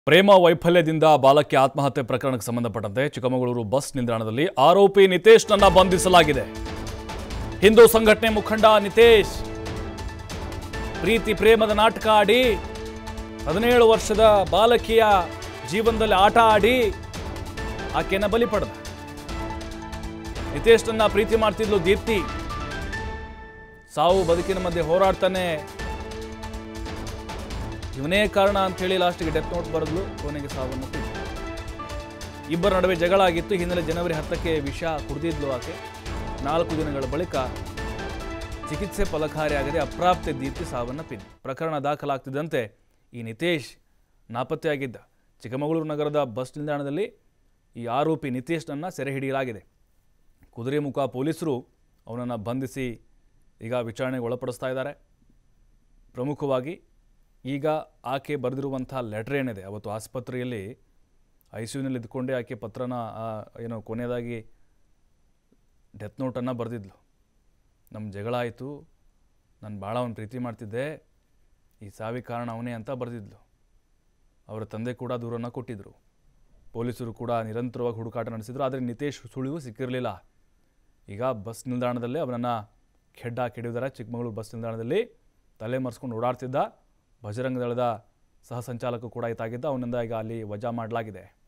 ಪ್ರೇಮ ವೈಫಲ್ಯದಿಂದ ಬಾಲಕಿ ಆತ್ಮಹತ್ಯೆ ಪ್ರಕರಣಕ್ಕೆ ಸಂಬಂಧಪಟ್ಟಂತೆ ಚಿಕ್ಕಮಗಳೂರು ಬಸ್ ನಿಲ್ದಾಣದಲ್ಲಿ ಆರೋಪಿ ನಿತೇಶ್ನನ್ನ ಬಂಧಿಸಲಾಗಿದೆ ಹಿಂದೂ ಸಂಘಟನೆ ಮುಖಂಡ ನಿತೇಶ್ ಪ್ರೀತಿ ಪ್ರೇಮದ ನಾಟಕ ಆಡಿ ಹದಿನೇಳು ವರ್ಷದ ಬಾಲಕಿಯ ಜೀವನದಲ್ಲಿ ಆಟ ಆಡಿ ಆಕೆಯನ್ನ ಬಲಿ ಪಡೆದ ನಿತೇಶ್ನನ್ನ ಪ್ರೀತಿ ಮಾಡ್ತಿದ್ಲು ದೀಪ್ತಿ ಸಾವು ಬದುಕಿನ ಮಧ್ಯೆ ಹೋರಾಡ್ತಾನೆ ಇವನೇ ಕಾರಣ ಅಂತೇಳಿ ಲಾಸ್ಟಿಗೆ ಡೆತ್ ನೋಟ್ ಬರೆದ್ಲು ಕೊನೆಗೆ ಸಾವನ್ನು ಅಪ್ಪಿದ್ಲು. ಇಬ್ಬರ ನಡುವೆ ಜಗಳ ಆಗಿತ್ತು ಹಿನ್ನೆಲೆ ಜನವರಿ ಹತ್ತಕ್ಕೆ ವಿಷ ಕುಡಿದಿದ್ಲು ಆಕೆ ನಾಲ್ಕು ದಿನಗಳ ಬಳಿಕ ಚಿಕಿತ್ಸೆ ಫಲಕಾರಿಯಾಗದೆ ಅಪ್ರಾಪ್ತೆ ದೀಪ್ತಿ ಸಾವನ್ನಪ್ಪಿದ್ಲು ಪ್ರಕರಣ ದಾಖಲಾಗ್ತಿದ್ದಂತೆ ಈ ನಿತೇಶ್ ನಾಪತ್ತೆಯಾಗಿದ್ದ ಚಿಕ್ಕಮಗಳೂರು ನಗರದ ಬಸ್ ನಿಲ್ದಾಣದಲ್ಲಿ ಈ ಆರೋಪಿ ನಿತೇಶ್ನನ್ನು ಸೆರೆ ಹಿಡಿಯಲಾಗಿದೆ ಕುದುರೆಮುಖ ಪೊಲೀಸರು ಅವನನ್ನು ಬಂಧಿಸಿ ಈಗ ವಿಚಾರಣೆಗೆ ಒಳಪಡಿಸ್ತಾ ಇದ್ದಾರೆ ಪ್ರಮುಖವಾಗಿ ಈಗ ಆಕೆ ಬರೆದಿರುವಂಥ ಲೆಟರ್ ಏನಿದೆ ಅವತ್ತು ಆಸ್ಪತ್ರೆಯಲ್ಲಿ ಐ ಸಿ ಯುನಲ್ಲಿ ಇದ್ಕೊಂಡೇ ಆಕೆ ಪತ್ರನ ಆ, ಏನೋ ಕೊನೆಯದಾಗಿ ಡೆತ್ ನೋಟನ್ನು ಬರೆದಿದ್ಲು ನಮ್ಮ ಜಗಳ ಆಯಿತು ನಾನು ಭಾಳ ಅವನು ಪ್ರೀತಿ ಮಾಡ್ತಿದ್ದೆ ಈ ಸಾವಿಗೆ ಕಾರಣ ಅವನೇ ಅಂತ ಬರೆದಿದ್ಲು ಅವರ ತಂದೆ ಕೂಡ ದೂರನ್ನು ಕೊಟ್ಟಿದ್ದರು ಪೊಲೀಸರು ಕೂಡ ನಿರಂತರವಾಗಿ ಹುಡುಕಾಟ ನಡೆಸಿದ್ರು ಆದರೆ ನಿತೇಶ್ ಸುಳಿವು ಸಿಕ್ಕಿರಲಿಲ್ಲ ಈಗ ಬಸ್ ನಿಲ್ದಾಣದಲ್ಲೇ ಅವನನ್ನು ಖೆಡ್ಡ ಕೆಡಿದಾರೆ ಚಿಕ್ಕಮಗಳೂರು ಬಸ್ ನಿಲ್ದಾಣದಲ್ಲಿ ತಲೆ ಮರೆಸ್ಕೊಂಡು ಓಡಾಡ್ತಿದ್ದ ಬಜರಂಗ ದಳದ ಸಹ ಸಂಚಾಲಕ ಕೂಡ ಇದಾಗಿದ್ದ ಅವನಿಂದ ಈಗ ಅಲ್ಲಿ ವಜಾ ಮಾಡಲಾಗಿದೆ